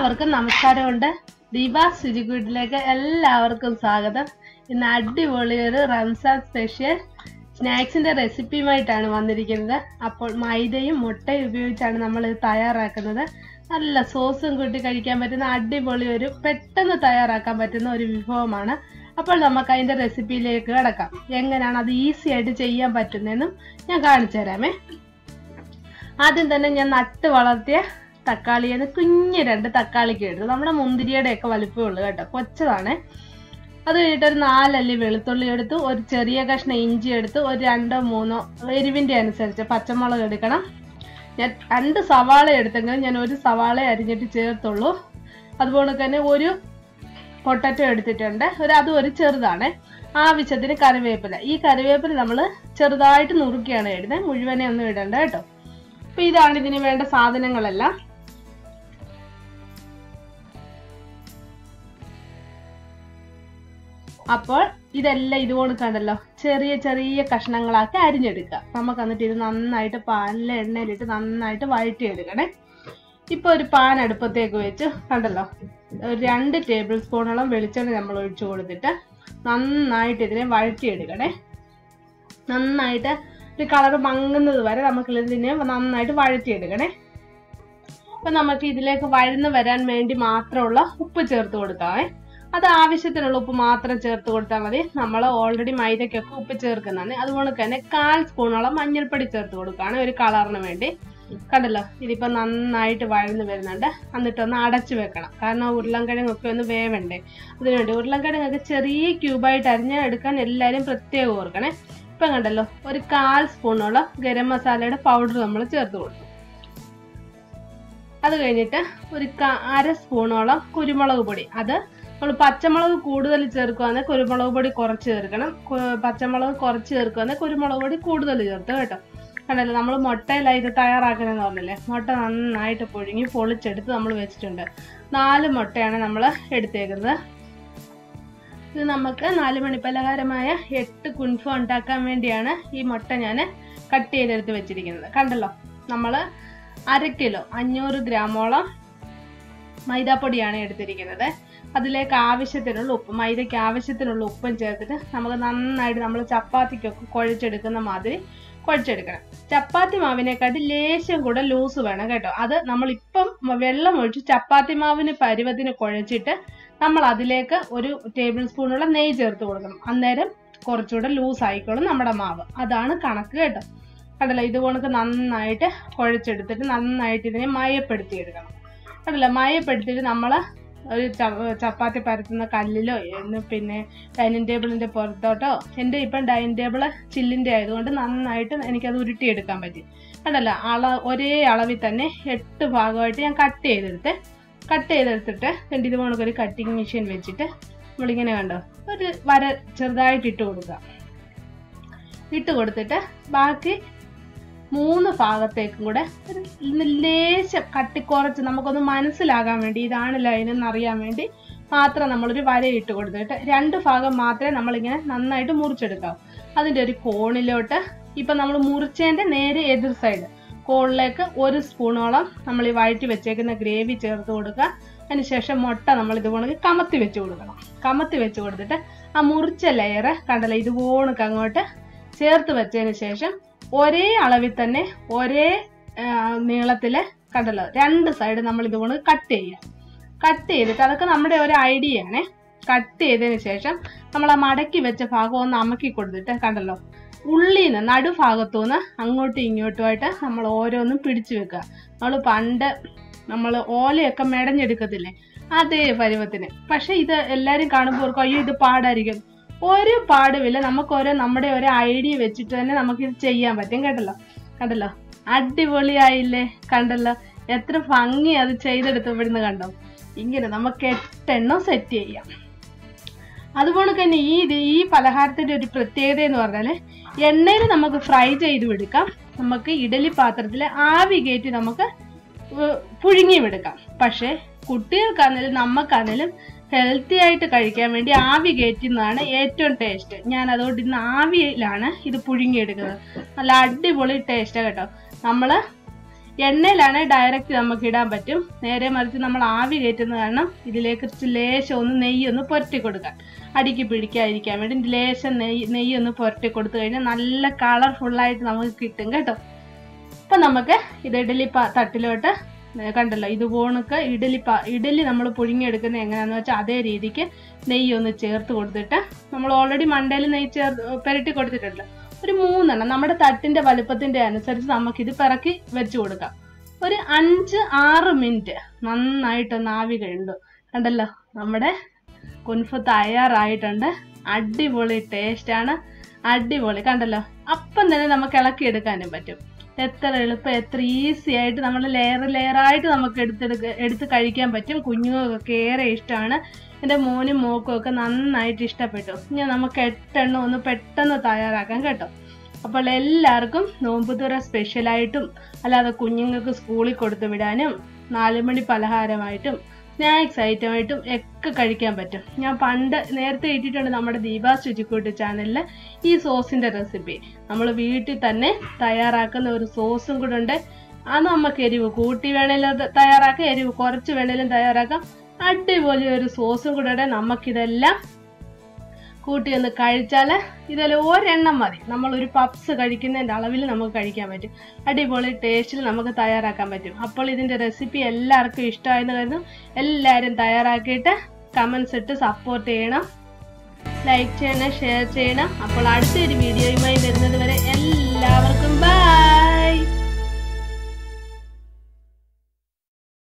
എല്ലാവർക്കും നമസ്കാരമുണ്ട് ദീപാസ് ശുചിക്കൂട്ടിലേക്ക് എല്ലാവർക്കും സ്വാഗതം ഇന്ന് അടിപൊളി ഒരു റംസാൻ സ്പെഷ്യൽ സ്നാക്സിന്റെ റെസിപ്പിയുമായിട്ടാണ് വന്നിരിക്കുന്നത് അപ്പോൾ മൈദയും മുട്ടയും ഉപയോഗിച്ചാണ് നമ്മൾ ഇത് തയ്യാറാക്കുന്നത് നല്ല സോസും കൂട്ടി കഴിക്കാൻ പറ്റുന്ന അടിപൊളി ഒരു പെട്ടെന്ന് തയ്യാറാക്കാൻ പറ്റുന്ന ഒരു വിഭവമാണ് അപ്പോൾ നമുക്ക് അതിന്റെ റെസിപ്പിയിലേക്ക് കിടക്കാം എങ്ങനെയാണ് അത് ഈസി ആയിട്ട് ചെയ്യാൻ പറ്റുന്നതെന്നും ഞാൻ കാണിച്ചു തരാമേ ആദ്യം തന്നെ ഞാൻ നട്ട് വളർത്തിയ തക്കാളിയെന്ന് കുഞ്ഞ് രണ്ട് തക്കാളിക്ക് എടുത്തു നമ്മുടെ മുന്തിരിയുടെ ഒക്കെ വലിപ്പമുള്ളൂ കേട്ടോ കൊച്ചതാണ് അത് കഴിഞ്ഞിട്ട് ഒരു നാലല്ലി വെളുത്തുള്ളി എടുത്തു ഒരു ചെറിയ കഷ്ണം ഇഞ്ചി എടുത്തു ഒരു രണ്ടോ മൂന്നോ എരിവിന്റെ അനുസരിച്ച് പച്ചമുളക് എടുക്കണം ഞാൻ രണ്ട് സവാള എടുത്തെങ്കിലും ഞാൻ ഒരു സവാള അരിഞ്ഞിട്ട് ചേർത്തുള്ളൂ അതുപോലെ തന്നെ ഒരു പൊട്ടറ്റോ എടുത്തിട്ടുണ്ട് ഒരു അതും ഒരു ചെറുതാണ് ആവശ്യത്തിന് കറിവേപ്പില ഈ കറിവേപ്പില നമ്മൾ ചെറുതായിട്ട് നുറുക്കിയാണ് ഇടുന്നത് മുഴുവനെ ഒന്നും ഇടണ്ട കേട്ടോ അപ്പൊ ഇതാണ് ഇതിന് വേണ്ട സാധനങ്ങളെല്ലാം അപ്പോൾ ഇതെല്ലാം ഇതുകൊണ്ട് കണ്ടല്ലോ ചെറിയ ചെറിയ കഷ്ണങ്ങളാക്കി അരിഞ്ഞെടുക്കുക നമുക്ക് എന്നിട്ട് ഇത് നന്നായിട്ട് പാനിലെ എണ്ണയിലിട്ട് നന്നായിട്ട് വഴറ്റിയെടുക്കണേ ഇപ്പൊ ഒരു പാൻ അടുപ്പത്തേക്ക് വെച്ച് കണ്ടല്ലോ ഒരു രണ്ട് ടേബിൾ സ്പൂണോളം വെളിച്ചെണ്ണ നമ്മൾ ഒഴിച്ചു കൊടുത്തിട്ട് നന്നായിട്ട് ഇതിനെ വഴറ്റിയെടുക്കണേ നന്നായിട്ട് ഒരു കളർ മങ്ങുന്നത് വരെ നമുക്ക് ഇതിനെ നന്നായിട്ട് വഴറ്റിയെടുക്കണേ അപ്പൊ നമുക്ക് ഇതിലേക്ക് വഴന്ന് വരാൻ വേണ്ടി മാത്രമുള്ള ഉപ്പ് ചേർത്ത് കൊടുക്കാവേ അത് ആവശ്യത്തിനുള്ള ഉപ്പ് മാത്രം ചേർത്ത് കൊടുത്താൽ മതി നമ്മൾ ഓൾറെഡി മൈദയ്ക്കൊക്കെ ഉപ്പ് ചേർക്കുന്നതാണ് അതുകൊണ്ട് തന്നെ കാൽ സ്പൂണോളം മഞ്ഞൾപ്പൊടി ചേർത്ത് കൊടുക്കുകയാണ് ഒരു കളറിന് വേണ്ടി കണ്ടല്ലോ ഇതിപ്പോ നന്നായിട്ട് വഴന്ന് വരുന്നുണ്ട് എന്നിട്ടൊന്ന് അടച്ചു വെക്കണം കാരണം ഉരുളൻകിഴങ്ങൊക്കെ ഒന്ന് വേവണ്ടേ അതിനുവേണ്ടി ഉരുളൻകിഴങ്ങൊക്കെ ചെറിയ ക്യൂബായിട്ട് അരിഞ്ഞ് എടുക്കാൻ എല്ലാവരും പ്രത്യേകം ഓർക്കണേ ഇപ്പം കണ്ടല്ലോ ഒരു കാൽ സ്പൂണോളം ഗരം മസാലയുടെ പൗഡർ നമ്മൾ ചേർത്ത് കൊടുക്കും അത് കഴിഞ്ഞിട്ട് ഒരു അര സ്പൂണോളം കുരുമുളക് പൊടി അത് നമ്മൾ പച്ചമുളക് കൂടുതൽ ചേർക്കുകയാണെങ്കിൽ കുരുമുളക് പൊടി കുറച്ച് ചേർക്കണം പച്ചമുളക് കുറച്ച് ചേർക്കുകയാണെങ്കിൽ കുരുമുളക് പൊടി കൂടുതൽ ചേർത്ത് കേട്ടോ കണ്ടല്ലോ നമ്മൾ മുട്ടയിലായി ഇത് തയ്യാറാക്കണമെന്ന് പറഞ്ഞില്ലേ മുട്ട നന്നായിട്ട് പുഴുങ്ങി പൊളിച്ചെടുത്ത് നമ്മൾ വെച്ചിട്ടുണ്ട് നാല് മുട്ടയാണ് നമ്മൾ എടുത്തേക്കുന്നത് ഇത് നമുക്ക് നാല് മണി പലഹാരമായ എട്ട് കുൻഫ ഉണ്ടാക്കാൻ വേണ്ടിയാണ് ഈ മുട്ട ഞാൻ കട്ട് ചെയ്തെടുത്ത് വെച്ചിരിക്കുന്നത് കണ്ടല്ലോ നമ്മൾ അര കിലോ അഞ്ഞൂറ് ഗ്രാമോളം മൈദാപ്പൊടിയാണ് എടുത്തിരിക്കുന്നത് അതിലേക്ക് ആവശ്യത്തിനുള്ള ഉപ്പ് മൈദയ്ക്ക് ആവശ്യത്തിനുള്ള ഉപ്പും ചേർത്തിട്ട് നമുക്ക് നന്നായിട്ട് നമ്മൾ ചപ്പാത്തിക്കൊക്കെ കുഴച്ചെടുക്കുന്ന മാതിരി കുഴച്ചെടുക്കണം ചപ്പാത്തി മാവിനെക്കാട്ടി ലേശം കൂടെ ലൂസ് വേണം കേട്ടോ അത് നമ്മൾ ഇപ്പം വെള്ളം ഒഴിച്ച് ചപ്പാത്തി മാവിന് പരുവത്തിന് കുഴച്ചിട്ട് നമ്മൾ അതിലേക്ക് ഒരു ടേബിൾ സ്പൂണുള്ള നെയ്യ് ചേർത്ത് കൊടുക്കണം അന്നേരം കുറച്ചുകൂടെ ലൂസ് ആയിക്കോളും നമ്മുടെ മാവ് അതാണ് കണക്ക് കേട്ടോ കണ്ടല്ലോ ഇതുകൊണ്ട് നന്നായിട്ട് കുഴച്ചെടുത്തിട്ട് നന്നായിട്ട് ഇതിനെ മയപ്പെടുത്തിയെടുക്കണം കണ്ടല്ലോ മയപ്പെടുത്തിയിട്ട് നമ്മൾ ഒരു ചപ്പാത്തി പരത്തുന്ന കല്ലിലോ പിന്നെ ഡൈനിങ് ടേബിളിന്റെ പുറത്തോട്ടോ എൻ്റെ ഇപ്പം ഡൈനിങ് ടേബിൾ ചില്ലിന്റെ ആയതുകൊണ്ട് നന്നായിട്ട് എനിക്കത് ഉരുട്ടിയെടുക്കാൻ പറ്റി കണ്ടല്ലോ അള ഒരേ അളവിൽ തന്നെ എട്ട് ഭാഗമായിട്ട് ഞാൻ കട്ട് ചെയ്തെടുത്ത് കട്ട് ചെയ്തെടുത്തിട്ട് രണ്ട് ഇത് ഒരു കട്ടിങ് മെഷീൻ വെച്ചിട്ട് നമ്മളിങ്ങനെ കണ്ടോ ഒരു വര ചെറുതായിട്ട് ഇട്ട് കൊടുക്കുക ഇട്ട് കൊടുത്തിട്ട് ബാക്കി മൂന്ന് ഭാഗത്തേക്കും കൂടെ ഒരു ലേശം കട്ടിക്കുറച്ച് നമുക്കൊന്ന് മനസ്സിലാകാൻ വേണ്ടി ഇതാണ് ലൈൻ എന്നറിയാൻ വേണ്ടി മാത്രം നമ്മളൊരു വര ഇട്ട് കൊടുത്തിട്ട് രണ്ട് ഭാഗം മാത്രമേ നമ്മളിങ്ങനെ നന്നായിട്ട് മുറിച്ചെടുക്കാവൂ അതിൻ്റെ ഒരു കോണിലോട്ട് ഇപ്പം നമ്മൾ മുറിച്ചതിൻ്റെ നേരെ എതിർ സൈഡ് കോണിലേക്ക് ഒരു സ്പൂണോളം നമ്മൾ ഈ വഴറ്റി വെച്ചേക്കുന്ന ഗ്രേവി ചേർത്ത് കൊടുക്കുക അതിനുശേഷം മുട്ട നമ്മൾ ഇതുപോലെ കമത്തി വെച്ച് കൊടുക്കണം കമത്തി വെച്ച് കൊടുത്തിട്ട് ആ മുറിച്ച ലെയർ കണ്ടല്ലോ ഇതുപോണക്ക് അങ്ങോട്ട് ചേർത്ത് വെച്ചതിന് ശേഷം ഒരേ അളവിൽ തന്നെ ഒരേ നീളത്തില് കണ്ടല്ലോ രണ്ട് സൈഡ് നമ്മൾ ഇതുപോലെ കട്ട് ചെയ്യുക കട്ട് ചെയ്തിട്ട് അതൊക്കെ നമ്മുടെ ഒരു ഐഡിയ ആണ് കട്ട് ചെയ്തതിന് ശേഷം നമ്മൾ ആ മടക്കി വെച്ച ഭാഗം ഒന്ന് അമക്കി കൊടുത്തിട്ട് കണ്ടല്ലോ ഉള്ളിന്ന് നടുഭാഗത്തുനിന്ന് അങ്ങോട്ടും ഇങ്ങോട്ടുമായിട്ട് നമ്മൾ ഓരോന്നും പിടിച്ചു വെക്കുക നമ്മൾ പണ്ട് നമ്മൾ ഓലയൊക്കെ മെടഞ്ഞെടുക്കത്തില്ലേ അതേ പരുവത്തിന് പക്ഷെ ഇത് എല്ലാവരും കാണുമ്പോൾ അയ്യോ ഇത് പാടായിരിക്കും ഒരു പാടുമില്ല നമുക്ക് ഓരോ നമ്മുടെ ഒരു ഐഡിയ വെച്ചിട്ട് തന്നെ നമുക്ക് ഇത് ചെയ്യാൻ പറ്റും കേട്ടല്ലോ കണ്ടല്ലോ അടിപൊളിയായില്ലേ കണ്ടല്ലോ എത്ര ഭംഗി അത് ചെയ്തെടുത്തപ്പെടുന്ന കണ്ടോ ഇങ്ങനെ നമുക്ക് എട്ടെണ്ണം സെറ്റ് ചെയ്യാം അതുപോലെ തന്നെ ഈ ഈ പലഹാരത്തിന്റെ ഒരു പ്രത്യേകത എന്ന് പറഞ്ഞാല് എണ്ണയിൽ നമുക്ക് ഫ്രൈ ചെയ്ത് എടുക്കാം നമുക്ക് ഇഡലി പാത്രത്തിൽ ആവി കയറ്റി നമുക്ക് പുഴുങ്ങിയും എടുക്കാം പക്ഷെ കുട്ടികൾക്കാണെങ്കിലും നമുക്കാണെങ്കിലും ഹെൽത്തി ആയിട്ട് കഴിക്കാൻ വേണ്ടി ആവി കയറ്റുന്നതാണ് ഏറ്റവും ടേസ്റ്റ് ഞാൻ അതുകൊണ്ട് ഇന്ന് ആവിയിലാണ് ഇത് പുഴുങ്ങിയെടുക്കുന്നത് നല്ല അടിപൊളി ടേസ്റ്റ് കേട്ടോ നമ്മൾ എണ്ണയിലാണ് ഡയറക്റ്റ് നമുക്ക് ഇടാൻ പറ്റും നേരെ മറിച്ച് നമ്മൾ ആവി കയറ്റുന്ന കാരണം ഇതിലേക്ക് ഇച്ചിരി ലേശം ഒന്ന് നെയ്യ് ഒന്ന് പുരട്ടി കൊടുക്കാൻ അടിക്ക് പിടിക്കാതിരിക്കാൻ വേണ്ടി ലേശം നെയ്യ് നെയ്യ് ഒന്ന് പുരട്ടി കൊടുത്തു കഴിഞ്ഞാൽ നല്ല കളർഫുള്ളായിട്ട് നമുക്ക് കിട്ടും കേട്ടോ അപ്പം നമുക്ക് ഇത് ഇഡലി പ- തട്ടിലോട്ട് ഏ, കണ്ടല്ലോ ഇത് പോണക്ക് ഇഡലി പ ഇഡലി നമ്മൾ പുഴുങ്ങിയെടുക്കുന്നത് എങ്ങനെയാന്ന് വെച്ചാൽ അതേ രീതിക്ക് നെയ്യ് ഒന്ന് ചേർത്ത് കൊടുത്തിട്ട് നമ്മൾ ഓൾറെഡി മണ്ടയിൽ നെയ്യ് ചേർ പുരട്ടി കൊടുത്തിട്ടുണ്ടല്ലോ ഒരു മൂന്നെണ്ണം നമ്മുടെ തട്ടിന്റെ വലുപ്പത്തിന്റെ അനുസരിച്ച് നമുക്കിത് പിറക്കി വെച്ച് കൊടുക്കാം ഒരു അഞ്ച് ആറ് മിനിറ്റ് നന്നായിട്ടൊന്ന് ആവി കഴിഞ്ഞു കണ്ടല്ലോ നമ്മുടെ കുൻഫ് തയ്യാറായിട്ടുണ്ട് അടിപൊളി ടേസ്റ്റ് ആണ് അടിപൊളി കണ്ടല്ലോ അപ്പം തന്നെ നമുക്ക് ഇളക്കിയെടുക്കാനും പറ്റും എത്ര എളുപ്പം എത്ര ഈസി ആയിട്ട് നമ്മൾ ലെയർ ലെയർ ആയിട്ട് നമുക്ക് എടുത്തെടുക്ക എടുത്ത് കഴിക്കാൻ പറ്റും കുഞ്ഞുങ്ങൾക്കൊക്കെ ഏറെ ഇഷ്ടമാണ് എൻ്റെ മോനും മോക്കും ഒക്കെ നന്നായിട്ട് ഇഷ്ടപ്പെട്ടു ഇനി നമുക്ക് എട്ടെണ്ണം ഒന്ന് പെട്ടെന്ന് തയ്യാറാക്കാം കേട്ടോ അപ്പോൾ എല്ലാവർക്കും നോമ്പുതുറ സ്പെഷ്യലായിട്ടും അല്ലാതെ കുഞ്ഞുങ്ങൾക്ക് സ്കൂളിൽ കൊടുത്തു വിടാനും നാലുമണി പലഹാരമായിട്ടും സ്നാക്സ് ഐറ്റമായിട്ടും ഒക്കെ കഴിക്കാൻ പറ്റും ഞാൻ പണ്ട് നേരത്തെ ഇട്ടിട്ടുണ്ട് നമ്മുടെ ദീപാ ശുചിക്കൂട്ട് ചാനലിൽ ഈ സോസിന്റെ റെസിപ്പി നമ്മൾ വീട്ടിൽ തന്നെ തയ്യാറാക്കുന്ന ഒരു സോസും കൂടെ ഉണ്ട് അത് നമുക്ക് എരിവ് കൂട്ടി വേണേലും അത് തയ്യാറാക്കാം എരിവ് കുറച്ച് വേണേലും തയ്യാറാക്കാം അടിപൊളി ഒരു സോസും കൂടെ ഉണ്ട് നമുക്കിതെല്ലാം കൂട്ടി ഒന്ന് കഴിച്ചാൽ ഇതിൽ ഒരെണ്ണം മതി നമ്മൾ ഒരു പപ്സ് കഴിക്കുന്നതിൻ്റെ അളവിൽ നമുക്ക് കഴിക്കാൻ പറ്റും അടിപൊളി ടേസ്റ്റിൽ നമുക്ക് തയ്യാറാക്കാൻ പറ്റും അപ്പോൾ ഇതിൻ്റെ റെസിപ്പി എല്ലാവർക്കും ഇഷ്ടമായെന്ന് കരുതും എല്ലാവരും തയ്യാറാക്കിയിട്ട് കമൻസ് ഇട്ട് സപ്പോർട്ട് ചെയ്യണം ലൈക്ക് ചെയ്യണം ഷെയർ ചെയ്യണം അപ്പോൾ അടുത്തൊരു വീഡിയോയുമായി വരുന്നത് വരെ എല്ലാവർക്കും ബൈ